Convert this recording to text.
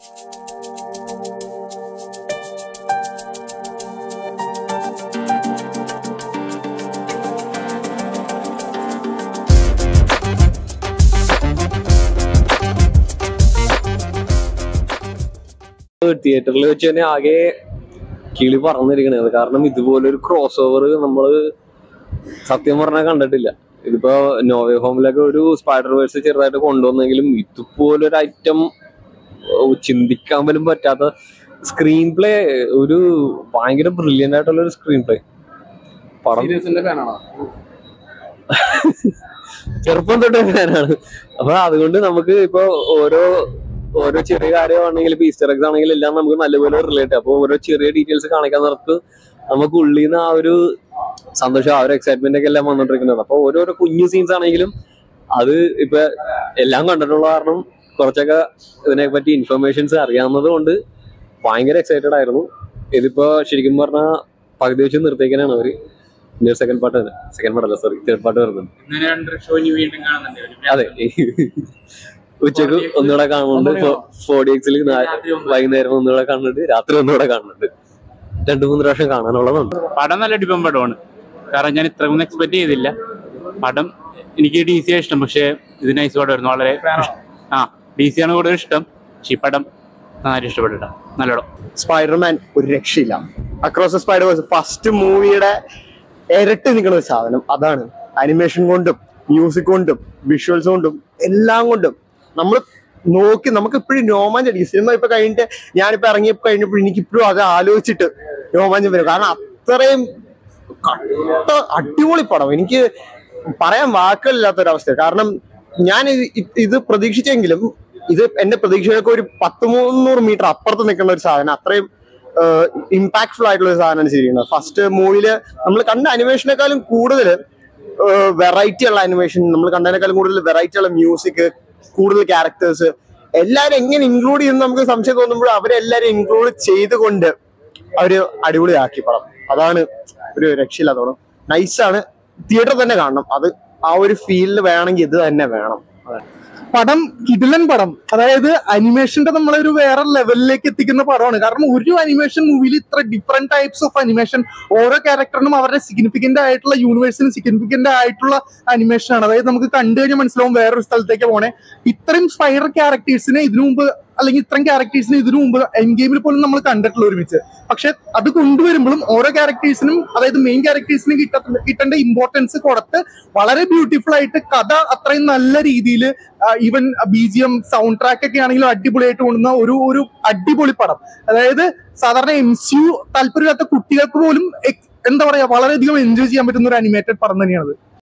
തിയേറ്ററിൽ വെച്ച് തന്നെ ആകെ കിളി പറന്നിരിക്കണത് കാരണം ഇതുപോലൊരു ക്രോസ് ഓവർ നമ്മള് സത്യം പറഞ്ഞാൽ കണ്ടിട്ടില്ല ഇതിപ്പോ നോവേ ഹോമിലൊക്കെ ഒരു സ്പൈഡർ വേഴ്സ് ചെറുതായിട്ട് കൊണ്ടുവന്നെങ്കിലും ഇതുപോലൊരു ഐറ്റം ചിന്തിക്കാൻ പോലും പറ്റാത്ത സ്ക്രീൻ പ്ലേ ഒരു ഭയങ്കര ബ്രില്യൻ്റ് ആയിട്ടുള്ള ഒരു സ്ക്രീൻ പ്ലേ പടം സീരിയസിന്റെ ഫാനാണോ ചെറുപ്പം തൊട്ടേ ഫാനാണ് അപ്പൊ അതുകൊണ്ട് നമുക്ക് ഇപ്പൊ ഓരോ ഓരോ ചെറിയ കാര്യമാണെങ്കിൽ ഇപ്പൊ ഈസ്റ്റർ എഗ്സ് ആണെങ്കിൽ എല്ലാം നമുക്ക് നല്ലപോലെ റിലേറ്റ് അപ്പൊ ഓരോ ചെറിയ ഡീറ്റെയിൽസ് കാണിക്കാൻ നേരത്ത് നമുക്ക് ഉള്ളിൽ നിന്ന് ആ ഒരു സന്തോഷം ആ ഒരു എക്സൈറ്റ്മെന്റ് ഒക്കെ എല്ലാം വന്നോണ്ടിരിക്കുന്നത് അപ്പൊ ഓരോരോ കുഞ്ഞു സീൻസ് ആണെങ്കിലും അത് ഇപ്പൊ എല്ലാം കണ്ടിട്ടുള്ള കാരണം കുറച്ചൊക്കെ ഇതിനെ പറ്റി ഇൻഫർമേഷൻസ് അറിയാവുന്നത് കൊണ്ട് ഭയങ്കര എക്സൈറ്റഡ് ആയിരുന്നു ഇതിപ്പോ ശരിക്കും പറഞ്ഞാൽ പകുതി വെച്ച് നിർത്തിക്കാനാണ് അവര് ഇനി സെക്കൻഡ് പാർട്ട് തന്നെ സെക്കൻഡ് പാർട്ട് അല്ല സോറി തേർഡ് പാർട്ട് വരുന്നത് ഇന്നലെ രണ്ട് ഷോ ഇനി വീണ്ടും കാണുന്നുണ്ട് ഒരു അതെ ഉച്ചക്ക് ഒന്നുകൂടെ കാണുന്നുണ്ട് ഫോർ ഡി എക്സിൽ രാത്രി ഒന്ന് വൈകുന്നേരം ഒന്നുകൂടെ കാണുന്നുണ്ട് രാത്രി ഒന്നുകൂടെ കാണുന്നുണ്ട് രണ്ടു മൂന്ന് പ്രാവശ്യം കാണാനുള്ളതുണ്ട് പടം നല്ല ഡിപ്പം പടമാണ് കാരണം ഞാൻ ഇത്രയൊന്നും എക്സ്പെക്ട് ചെയ്തില്ല പടം എനിക്ക് ഡി സി ഇഷ്ടം പക്ഷേ ഇത് നൈസ് പടമായിരുന്നു വളരെ ഇഷ്- ആ ഡി സി ആണ് കൂടുതൽ ഇഷ്ടം പക്ഷേ ഈ പടം നന്നായിട്ട് ഇഷ്ടപ്പെട്ടിട്ടാ നല്ല പടം സ്പൈഡർമാൻ ഒരു രക്ഷയില്ല അക്രോസ് സ്പൈഡർ വേഴ്സ് ഫസ്റ്റ് മൂവിയുടെ ഇരട്ടി നിൽക്കുന്ന ഒരു സാധനം അതാണ് അനിമേഷൻ കൊണ്ടും മ്യൂസിക് കൊണ്ടും വിഷ്വൽസ് കൊണ്ടും എല്ലാം കൊണ്ടും നമ്മൾ നോക്കി നമുക്ക് ഇപ്പോഴും രോമാഞ്ചം അടിക്കും സിനിമ ഇപ്പൊ കഴിഞ്ഞിട്ട് ഞാനിപ്പോ ഇറങ്ങി കഴിഞ്ഞപ്പോൾ എനിക്ക് ഇപ്പോഴും അത് ആലോചിച്ചിട്ട് രോമാഞ്ചം വരും കാരണം അത്രയും കട്ട അടിപൊളി പടം എനിക്ക് പറയാൻ വാക്കുകളില്ലാത്തൊരവസ്ഥ കാരണം ഞാൻ ഇത് ഇത് ഇത് പ്രതീക്ഷിച്ചെങ്കിലും ഇത് എന്റെ പ്രതീക്ഷകൾക്ക് ഒരു പത്ത് മുന്നൂറ് മീറ്റർ അപ്പുറത്ത് നിൽക്കുന്ന ഒരു സാധനം അത്രയും ഇമ്പാക്ട്ഫുൾ ആയിട്ടുള്ള ഒരു സാധനമാണ് ശരിയാണ് ഫസ്റ്റ് മൂവില് നമ്മൾ കണ്ട അനിമേഷനേക്കാളും കൂടുതൽ വെറൈറ്റി ഉള്ള അനിമേഷൻ നമ്മൾ കണ്ടതിനേക്കാളും കൂടുതൽ വെറൈറ്റി ഉള്ള മ്യൂസിക് കൂടുതൽ ക്യാരക്ടേഴ്സ് എല്ലാവരും എങ്ങനെ ഇൻക്ലൂഡ് ചെയ്യുന്ന നമുക്ക് സംശയം തോന്നുമ്പോൾ അവരെല്ലാരും ഇൻക്ലൂഡ് ചെയ്തുകൊണ്ട് അവര് അടിപൊളിയാക്കി പടം അതാണ് ഒരു രക്ഷയില്ലാത്തോളം നൈസാണ് തിയേറ്റർ തന്നെ കാണണം അത് ആ ഒരു ഫീലിൽ വേണമെങ്കിൽ ഇത് തന്നെ വേണം പടം കിടിലൻ പടം അതായത് അനിമേഷന്റെ നമ്മളൊരു വേറെ ലെവലിലേക്ക് എത്തിക്കുന്ന പടമാണ് കാരണം ഒരു അനിമേഷൻ മൂവിയിൽ ഇത്ര ഡിഫറെന്റ് ടൈപ്സ് ഓഫ് അനിമേഷൻ ഓരോ ക്യാരക്ടറിനും അവരുടെ സിഗ്നിഫിക്കന്റ് ആയിട്ടുള്ള യൂണിവേഴ്സിന് സിഗ്നിഫിക്കന്റ് ആയിട്ടുള്ള അനിമേഷൻ ആണ് അതായത് നമുക്ക് കണ്ടു കഴിഞ്ഞാൽ മനസ്സിലാവും വേറൊരു സ്ഥലത്തേക്ക് പോണേ ഇത്രയും സ്പൈഡർ ക്യാരക്ടേഴ്സിനെ ഇതിനു മുമ്പ് അല്ലെങ്കിൽ ഇത്രയും ക്യാരക്ടേഴ്സിനെ ഇതിനു മുമ്പ് എൻ ഗെയിമിൽ പോലും നമ്മൾ കണ്ടിട്ടുള്ള ഒരുമിച്ച് പക്ഷെ അത് കൊണ്ടുവരുമ്പോഴും ഓരോ ക്യാരക്ടേഴ്സിനും അതായത് മെയിൻ ക്യാരക്ടേഴ്സിനും കിട്ട കിട്ടേണ്ട ഇമ്പോർട്ടൻസ് കൊടുത്ത് വളരെ ബ്യൂട്ടിഫുൾ ആയിട്ട് കഥ അത്രയും നല്ല രീതിയിൽ even B G M sound track ഒക്കെ ആണെങ്കിലും അടിപൊളിയായിട്ട് കൊണ്ടുവന്ന ഒരു ഒരു അടിപൊളി പടം അതായത് സാധാരണ എം സി യു താല്പര്യമില്ലാത്ത കുട്ടികൾക്ക് പോലും എക്- എന്താ പറയാ വളരെയധികം എൻജോയ് ചെയ്യാൻ പറ്റുന്ന ഒരു അനിമേറ്റഡ് പടം തന്നെയാണത്